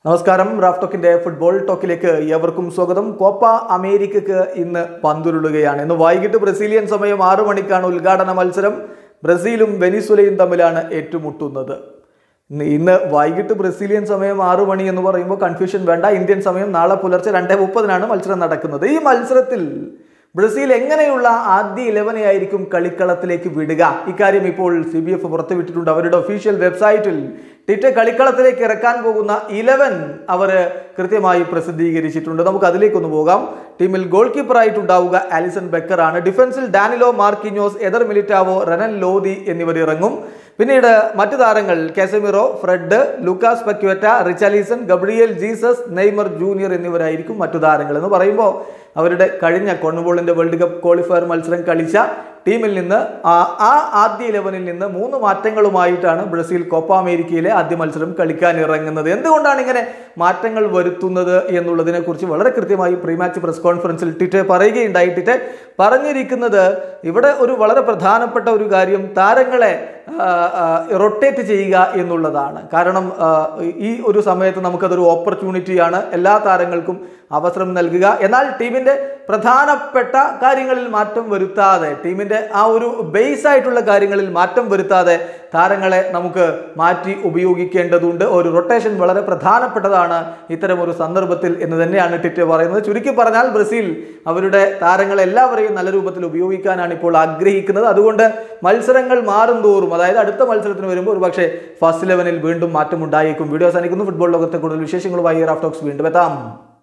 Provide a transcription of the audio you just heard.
നമസ്കാരം Raf ടോക്കിന്റെ football ടോക്കിലേക്ക് ഏവർക്കും സ്വാഗതം കോപ്പ അമേരിക്കക്ക് ഇന്ന് പന്തുരുളുകയാണ് ഇന്ന് വൈകിട്ട് ബ്രസീലിയൻ സമയം ആറു മണിക്കാണ് ഉദ്ഘാടന മത്സരം ബ്രസീലും വെനിസുലയും തമ്മിലാണ് ഏറ്റുമുട്ടുന്നത് ഇന്ന് ഇന്ന് വൈകിട്ട് ബ്രസീലിയൻ സമയം ആറു മണി എന്ന് പറയുമ്പോൾ കൺഫ്യൂഷൻ വേണ്ട ഇന്ത്യൻ സമയം നാളെ പുലർച്ചെ രണ്ടേ മുപ്പതിനാണ് മത്സരം നടക്കുന്നത് ഈ മത്സരത്തിൽ ബ്രസീൽ എങ്ങനെയുള്ള ആദ്യ ഇലവനെ ആയിരിക്കും കളിക്കളത്തിലേക്ക് വിടുക ഇക്കാര്യം ഇപ്പോൾ സി ബി എഫ് പുറത്തുവിട്ടിട്ടുണ്ട് അവരുടെ ഒഫീഷ്യൽ വെബ്സൈറ്റിൽ ടിറ്റ കളിക്കളത്തിലേക്ക് ഇറക്കാൻ പോകുന്ന ഇലവൻ അവർ കൃത്യമായി പ്രസിദ്ധീകരിച്ചിട്ടുണ്ട് നമുക്ക് അതിലേക്കൊന്ന് പോകാം ടീമിൽ ഗോൾ കീപ്പറായിട്ടുണ്ടാവുക ആലിസൺ ബെക്കറാണ് ഡിഫൻസിൽ Danilo Marquinhos Eder Militao Renan Lodi എന്നിവർ ഇറങ്ങും പിന്നീട് മറ്റു താരങ്ങൾ Casemiro Fred Lucas Paqueta Richarlison Gabriel Jesus Neymar Junior എന്നിവരായിരിക്കും മറ്റു താരങ്ങൾ എന്ന് പറയുമ്പോൾ അവരുടെ കഴിഞ്ഞ കോൺബോളിന്റെ വേൾഡ് കപ്പ് ക്വാളിഫയർ മത്സരം കളിച്ച ടീമിൽ നിന്ന് ആ ആ ആദ്യ ഇലവനിൽ നിന്ന് മൂന്ന് മാറ്റങ്ങളുമായിട്ടാണ് ബ്രസീൽ കോപ്പ അമേരിക്കയിലെ ആദ്യ മത്സരം കളിക്കാൻ ഇറങ്ങുന്നത് എന്തുകൊണ്ടാണ് ഇങ്ങനെ മാറ്റങ്ങൾ വരുത്തുന്നത് എന്നുള്ളതിനെ കുറിച്ച് വളരെ കൃത്യമായി പ്രീ മാച്ച് പ്രസ് കോൺഫറൻസിൽ ടിറ്റെ പറയുകയുണ്ടായി ടിറ്റെ പറഞ്ഞിരിക്കുന്നത് ഇവിടെ ഒരു വളരെ പ്രധാനപ്പെട്ട ഒരു കാര്യം താരങ്ങളെ റൊട്ടേറ്റ് ചെയ്യുക എന്നുള്ളതാണ് കാരണം ആ, ഈ ഒരു സമയത്ത് നമുക്കതൊരു ഓപ്പർച്യൂണിറ്റിയാണ് എല്ലാ താരങ്ങൾക്കും അവസരം നൽകുക എന്നാൽ ടീമിന്റെ പ്രധാനപ്പെട്ട കാര്യങ്ങളിൽ മാറ്റം വരുത്താതെ ടീമിന്റെ ആ ഒരു ബേസ് ആയിട്ടുള്ള കാര്യങ്ങളിൽ മാറ്റം വരുത്താതെ താരങ്ങളെ നമുക്ക് മാറ്റി ഉപയോഗിക്കേണ്ടതുണ്ട് ഒരു റൊട്ടേഷൻ വളരെ പ്രധാനപ്പെട്ടതാണ് ഇത്തരം ഒരു സന്ദർഭത്തിൽ എന്ന് തന്നെയാണ് ടിറ്റ് പറയുന്നത് ചുരുക്കി പറഞ്ഞാൽ ബ്രസീൽ അവരുടെ താരങ്ങളെ എല്ലാവരെയും നല്ല രൂപത്തിൽ ഉപയോഗിക്കാനാണ് ഇപ്പോൾ ആഗ്രഹിക്കുന്നത് അതുകൊണ്ട് മത്സരങ്ങൾ മാറും തോറും അതായത് അടുത്ത മത്സരത്തിന് വരുമ്പോൾ ഒരു പക്ഷേ ഫസ്റ്റ് ലെവനിൽ വീണ്ടും മാറ്റം ഉണ്ടായേക്കും വീഡിയോ അവസാനിക്കുന്നു ഫുട്ബോൾ ലോകത്തെ കൂടുതൽ വിശേഷങ്ങളുമായി റാഫ് ടോക്സ് വീണ്ടും എത്താം